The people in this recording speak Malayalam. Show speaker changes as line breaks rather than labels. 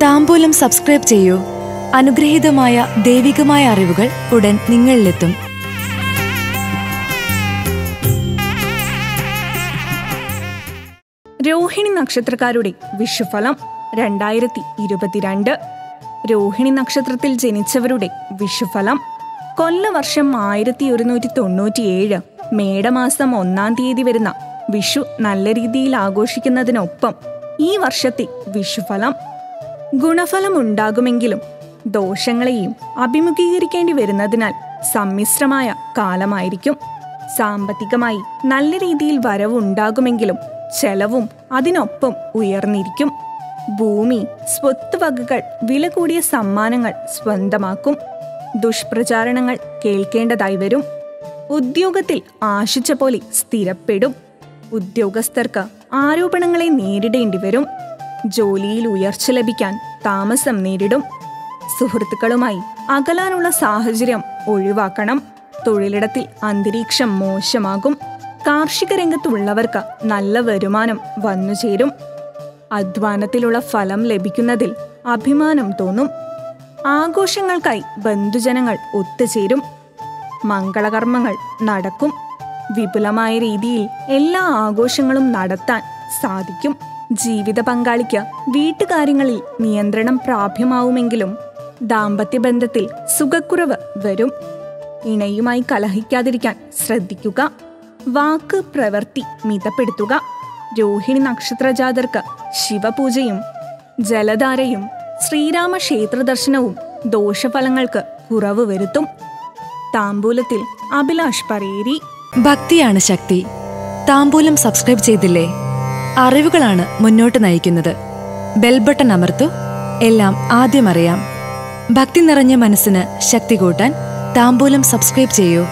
താമ്പൂലം സബ്സ്ക്രൈബ് ചെയ്യൂ അനുഗ്രഹീതമായ ദൈവികമായ അറിവുകൾ ഉടൻ നിങ്ങളിലെത്തും
രോഹിണി നക്ഷത്രക്കാരുടെ വിഷുഫലം രണ്ടായിരത്തി ഇരുപത്തിരണ്ട് രോഹിണി നക്ഷത്രത്തിൽ ജനിച്ചവരുടെ വിഷുഫലം കൊല്ലവർഷം ആയിരത്തി ഒരുന്നൂറ്റി തൊണ്ണൂറ്റിയേഴ് മേടമാസം ഒന്നാം തീയതി വരുന്ന വിഷു നല്ല രീതിയിൽ ആഘോഷിക്കുന്നതിനൊപ്പം ഈ വർഷത്തെ വിഷുഫലം ഗുണഫലം ഉണ്ടാകുമെങ്കിലും ദോഷങ്ങളെയും അഭിമുഖീകരിക്കേണ്ടി വരുന്നതിനാൽ സമ്മിശ്രമായ കാലമായിരിക്കും സാമ്പത്തികമായി നല്ല രീതിയിൽ വരവുണ്ടാകുമെങ്കിലും ചെലവും അതിനൊപ്പം ഉയർന്നിരിക്കും ഭൂമി സ്വത്ത് വകകൾ വില കൂടിയ സമ്മാനങ്ങൾ സ്വന്തമാക്കും ദുഷ്പ്രചാരണങ്ങൾ കേൾക്കേണ്ടതായി വരും ഉദ്യോഗത്തിൽ ആശിച്ച പോലെ സ്ഥിരപ്പെടും ഉദ്യോഗസ്ഥർക്ക് ആരോപണങ്ങളെ നേരിടേണ്ടി വരും ജോലിയിൽ ഉയർച്ച ലഭിക്കാൻ താമസം നേരിടും സുഹൃത്തുക്കളുമായി അകലാനുള്ള സാഹചര്യം ഒഴിവാക്കണം തൊഴിലിടത്തിൽ അന്തരീക്ഷം മോശമാകും കാർഷിക രംഗത്തുള്ളവർക്ക് നല്ല വരുമാനം വന്നുചേരും അധ്വാനത്തിലുള്ള ഫലം ലഭിക്കുന്നതിൽ അഭിമാനം തോന്നും ആഘോഷങ്ങൾക്കായി ബന്ധുജനങ്ങൾ ഒത്തുചേരും മംഗളകർമ്മങ്ങൾ നടക്കും വിപുലമായ രീതിയിൽ എല്ലാ ആഘോഷങ്ങളും നടത്താൻ സാധിക്കും ജീവിത പങ്കാളിക്ക് വീട്ടുകാര്യങ്ങളിൽ നിയന്ത്രണം പ്രാപ്യമാവുമെങ്കിലും ദാമ്പത്യ ബന്ധത്തിൽ സുഖക്കുറവ് വരും ഇണയുമായി കലഹിക്കാതിരിക്കാൻ ശ്രദ്ധിക്കുക വാക്ക് പ്രവൃത്തി മിതപ്പെടുത്തുക രോഹിണി നക്ഷത്രജാതർക്ക് ശിവപൂജയും ജലധാരയും ശ്രീരാമ ക്ഷേത്ര ദർശനവും ദോഷഫലങ്ങൾക്ക് കുറവ് വരുത്തും താമ്പൂലത്തിൽ അഭിലാഷ് പറയേരി
ഭക്തിയാണ് ശക്തി താമ്പൂലം സബ്സ്ക്രൈബ് ചെയ്തില്ലേ അറിവുകളാണ് മുന്നോട്ട് നയിക്കുന്നത് ബെൽബട്ടൺ അമർത്തു എല്ലാം ആദ്യം അറിയാം ഭക്തി നിറഞ്ഞ മനസ്സിന് ശക്തി കൂട്ടാൻ താമ്പൂലം സബ്സ്ക്രൈബ് ചെയ്യൂ